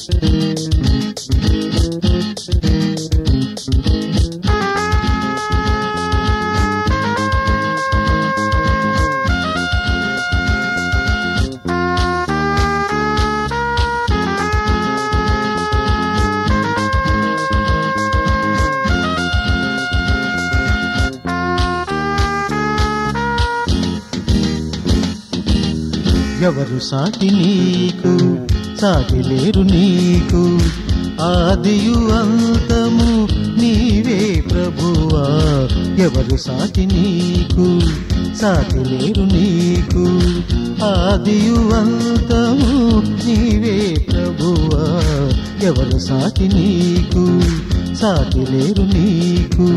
ఎవరు సాటి నీకు సాటి లేరు నీకు ఆదియు అంతము నీవే ప్రభువా ఎవరు సాటి నీకు సాటి లేరు నీకు ఆదియు అంతము నీవే ప్రభువా ఎవరు సాటి నీకు సాటి లేరు నీకు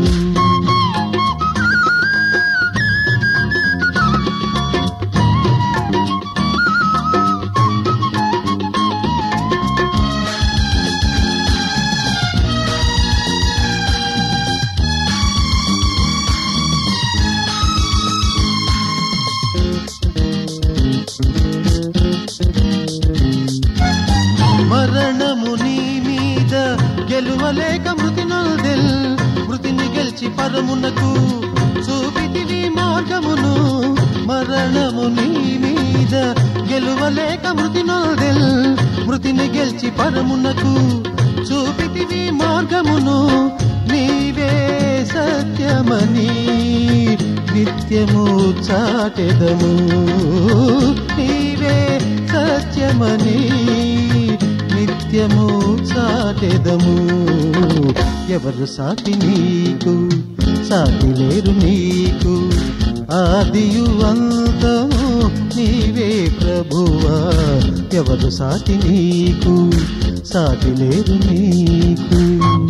మరణము నీ మీద గెలువలేక మృతి నొందెల్ మృతిని గెలిచి పరమునకు చూపితివి మార్గమును మరణము నీ మీద గెలువలేక మృతి నొందెల్ మృతిని గెలిచి పరమునకు చూపితివి మార్గమును నీవే సత్యమని నిత్యము చాటెదము నీవే సత్యమని నిత్యము చాటెదము ఎవరు సాటి నీకు సాటి లేరు నీకు ఆదియు అంతము నీవే ప్రభువా ఎవరు సాటి నీకు సాటి లేరు నీకు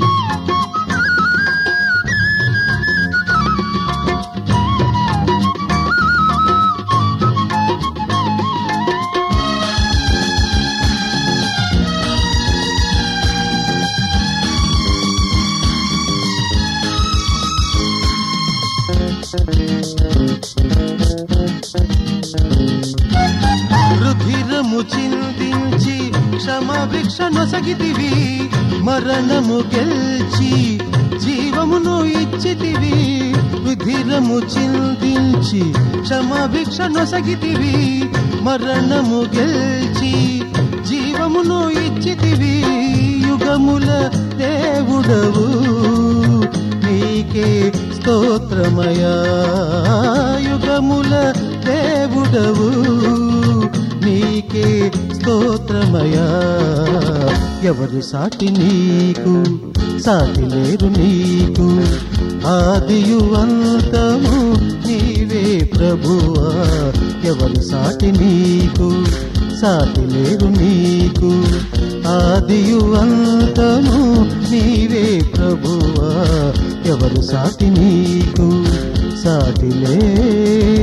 రుధిరము చిందించి క్షమభిక్ష నొసగితివి మరణము గెల్చి జీవమును ఇచ్చితివి రుధిరము చిందించి క్షమభిక్ష నొసగితివి మరణము గెల్చి జీవమును ఇచ్చితివి యుగముల దేవుడవు నీకే స్తోత్రమయా యుగముల దేవుడవు నీకే స్తోత్రమయా ఎవరు సాటి నీకు సాటి లేరు నీకు ఆదియు అంతము నీవే ప్రభువా ఎవరు సాటి నీకు సాటి లేరు నీకు ఆదియు అంతము నీవే ప్రభువా ఎవరు సాటి నీకు సాటి లేరు